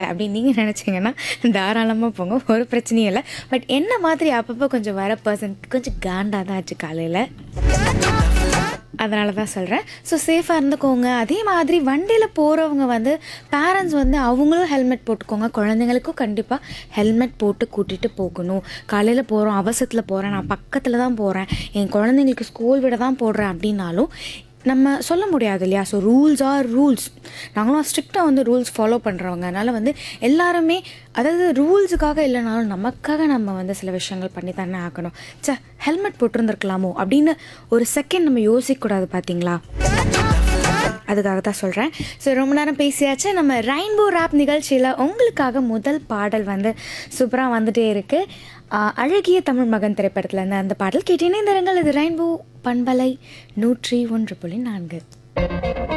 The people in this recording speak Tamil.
அப்படின்னு நீங்கள் நினச்சிங்கன்னா தாராளமாக போங்க ஒரு பிரச்சனையும் இல்லை பட் என்ன மாதிரி அப்பப்போ கொஞ்சம் வர பர்சன் கொஞ்சம் காண்டாக தான் ஆச்சு காலையில் அதனால தான் சொல்கிறேன் ஸோ சேஃபாக இருந்துக்கோங்க அதே மாதிரி வண்டியில் போகிறவங்க வந்து பேரண்ட்ஸ் வந்து அவங்களும் ஹெல்மெட் போட்டுக்கோங்க குழந்தைங்களுக்கும் கண்டிப்பாக ஹெல்மெட் போட்டு கூட்டிகிட்டு போகணும் காலையில் போகிறோம் அவசரத்தில் போகிறேன் நான் பக்கத்தில் தான் போகிறேன் என் குழந்தைங்களுக்கு ஸ்கூல் விட தான் போடுறேன் அப்படின்னாலும் நம்ம சொல்ல முடியாது இல்லையா ஸோ ரூல்ஸ் ஆர் ரூல்ஸ் நாங்களும் ஸ்ட்ரிக்டாக வந்து ரூல்ஸ் ஃபாலோ பண்ணுறவங்க அதனால் வந்து எல்லாருமே அதாவது ரூல்ஸுக்காக இல்லைனாலும் நமக்காக நம்ம வந்து சில விஷயங்கள் பண்ணி தானே ஆகணும் சே ஹெல்மெட் போட்டிருந்துருக்கலாமோ அப்படின்னு ஒரு செகண்ட் நம்ம யோசிக்கக்கூடாது பார்த்தீங்களா அதுக்காக தான் சொல்கிறேன் ஸோ ரொம்ப நேரம் பேசியாச்சு நம்ம ரெயின்போ ரேப் நிகழ்ச்சியில் உங்களுக்காக முதல் பாடல் வந்து சூப்பராக வந்துட்டே இருக்குது அழகிய தமிழ் மகன் திரைப்படத்தில் இருந்து அந்த பாடல் கேட்டேனே இந்த இது ரெயின்போ பண்பலை நூற்றி ஒன்று புள்ளி நான்கு